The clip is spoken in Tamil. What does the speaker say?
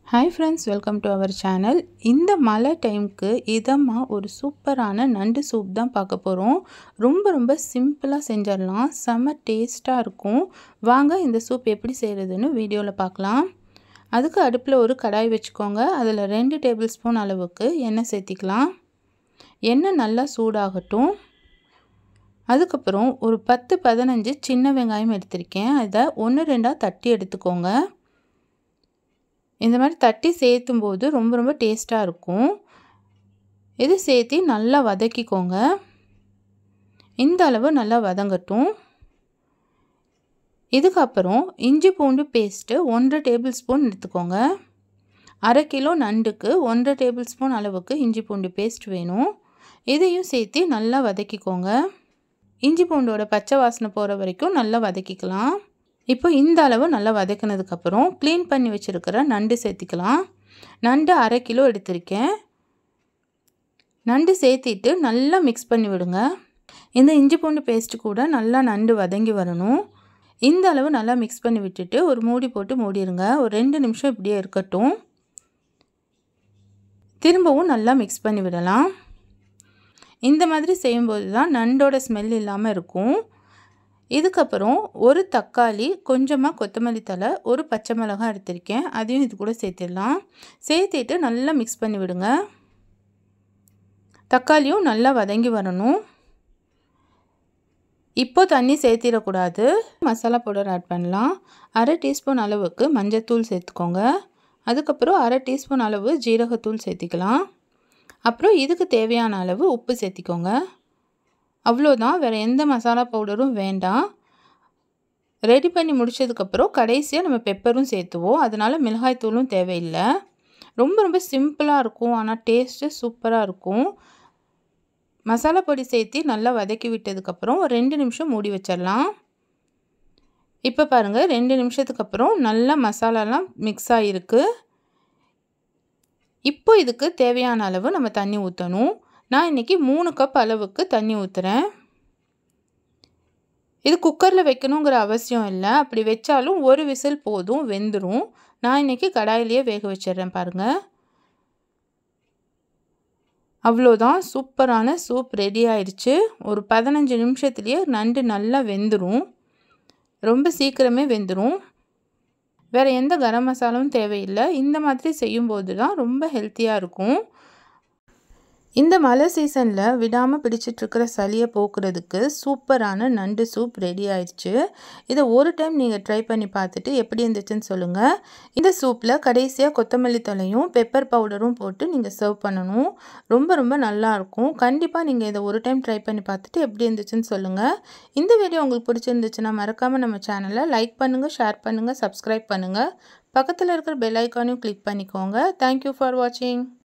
hi friends welcome to our channel இந்த மழை டைமுக்கு இதமாக ஒரு சூப்பரான நண்டு சூப் தான் பார்க்க போகிறோம் ரொம்ப ரொம்ப சிம்பிளாக செஞ்சிடலாம் செம்ம டேஸ்ட்டாக இருக்கும் வாங்க இந்த சூப் எப்படி செய்கிறதுன்னு வீடியோவில் பார்க்கலாம் அதுக்கு அடுப்பில் ஒரு கடாய் வச்சுக்கோங்க அதில் ரெண்டு டேபிள் ஸ்பூன் அளவுக்கு எண்ணெய் சேர்த்திக்கலாம் எண்ணெய் நல்லா சூடாகட்டும் அதுக்கப்புறம் ஒரு பத்து பதினஞ்சு சின்ன வெங்காயம் எடுத்திருக்கேன் அதை ஒன்று ரெண்டாக தட்டி எடுத்துக்கோங்க இந்த மாதிரி தட்டி சேர்த்தும் போது ரொம்ப ரொம்ப டேஸ்ட்டாக இருக்கும் இது சேர்த்து நல்லா வதக்கிக்கோங்க இந்த அளவு நல்லா வதங்கட்டும் இதுக்கப்புறம் இஞ்சி பூண்டு பேஸ்ட்டு ஒன்றரை டேபிள் ஸ்பூன் எடுத்துக்கோங்க அரை கிலோ நண்டுக்கு ஒன்றரை டேபிள் ஸ்பூன் அளவுக்கு இஞ்சி பூண்டு பேஸ்ட் வேணும் இதையும் சேர்த்து நல்லா வதக்கிக்கோங்க இஞ்சி பூண்டோட பச்சை வாசனை போகிற வரைக்கும் நல்லா வதக்கிக்கலாம் இப்போ இந்த அளவு நல்லா வதக்கினதுக்கப்புறம் க்ளீன் பண்ணி வச்சுருக்கிற நண்டு சேர்த்திக்கலாம் நண்டு அரை கிலோ எடுத்திருக்கேன் நண்டு சேர்த்திட்டு நல்லா மிக்ஸ் பண்ணி விடுங்க இந்த இஞ்சி பூண்டு பேஸ்ட்டு கூட நல்லா நண்டு வதங்கி வரணும் இந்த அளவு நல்லா மிக்ஸ் பண்ணி விட்டுட்டு ஒரு மூடி போட்டு மூடிடுங்க ஒரு ரெண்டு நிமிஷம் இப்படியே இருக்கட்டும் திரும்பவும் நல்லா மிக்ஸ் பண்ணி விடலாம் இந்த மாதிரி செய்யும்போது தான் நண்டோட ஸ்மெல் இல்லாமல் இருக்கும் இதுக்கப்புறம் ஒரு தக்காளி கொஞ்சமாக கொத்தமல்லி தலை ஒரு பச்சை மிளகாய் எடுத்திருக்கேன் அதையும் இது கூட சேர்த்துடலாம் சேர்த்துட்டு நல்லா மிக்ஸ் பண்ணி விடுங்க தக்காளியும் நல்லா வதங்கி வரணும் இப்போ தண்ணி சேர்த்திடக்கூடாது மசாலா பவுடர் ஆட் பண்ணலாம் அரை டீஸ்பூன் அளவுக்கு மஞ்சத்தூள் சேர்த்துக்கோங்க அதுக்கப்புறம் அரை டீஸ்பூன் அளவு ஜீரகத்தூள் சேர்த்திக்கலாம் அப்புறம் இதுக்கு தேவையான அளவு உப்பு சேர்த்திக்கோங்க அவ்வளோதான் வேறு எந்த மசாலா பவுடரும் வேண்டாம் ரெடி பண்ணி முடித்ததுக்கப்புறம் கடைசியாக நம்ம பெப்பரும் சேர்த்துவோம் அதனால் மிளகாய்த்தூளும் தேவையில்லை ரொம்ப ரொம்ப சிம்பிளாக இருக்கும் ஆனால் டேஸ்ட்டு சூப்பராக இருக்கும் மசாலா பொடி சேர்த்து நல்லா வதக்கி விட்டதுக்கப்புறம் ரெண்டு நிமிஷம் மூடி வச்சிடலாம் இப்போ பாருங்கள் ரெண்டு நிமிஷத்துக்கு அப்புறம் நல்லா மசாலாலாம் மிக்ஸ் ஆகிருக்கு இப்போ இதுக்கு தேவையான அளவு நம்ம தண்ணி ஊற்றணும் நான் இன்றைக்கி மூணு கப் அளவுக்கு தண்ணி ஊற்றுறேன் இது குக்கரில் வைக்கணுங்கிற அவசியம் இல்லை அப்படி வச்சாலும் ஒரு விசில் போதும் வெந்துடும் நான் இன்றைக்கி கடாயிலேயே வேக வச்சிடுறேன் பாருங்கள் அவ்வளோதான் சூப்பரான சூப் ரெடி ஆயிடுச்சு ஒரு பதினஞ்சு நிமிஷத்துலேயே நண்டு நல்லா வெந்துடும் ரொம்ப சீக்கிரமே வெந்துடும் வேறு எந்த கரம் மசாலாவும் தேவையில்லை இந்த மாதிரி செய்யும்போது தான் ரொம்ப ஹெல்த்தியாக இருக்கும் இந்த மழை சீசனில் விடாமல் பிடிச்சிட்ருக்கிற சளியை போக்குறதுக்கு சூப்பரான நண்டு சூப் ரெடி ஆயிடுச்சு இதை ஒரு டைம் நீங்கள் ட்ரை பண்ணி பார்த்துட்டு எப்படி இருந்துச்சுன்னு சொல்லுங்கள் இந்த சூப்பில் கடைசியாக கொத்தமல்லி தலையும் பெப்பர் பவுடரும் போட்டு நீங்கள் சர்வ் பண்ணணும் ரொம்ப ரொம்ப நல்லாயிருக்கும் கண்டிப்பாக நீங்கள் இதை ஒரு டைம் ட்ரை பண்ணி பார்த்துட்டு எப்படி இருந்துச்சுன்னு சொல்லுங்கள் இந்த வீடியோ உங்களுக்கு பிடிச்சிருந்துச்சுன்னா மறக்காமல் நம்ம சேனலை லைக் பண்ணுங்கள் ஷேர் பண்ணுங்கள் சப்ஸ்கிரைப் பண்ணுங்கள் பக்கத்தில் இருக்கிற பெல் ஐக்கானையும் கிளிக் பண்ணிக்கோங்க தேங்க்யூ ஃபார் வாட்சிங்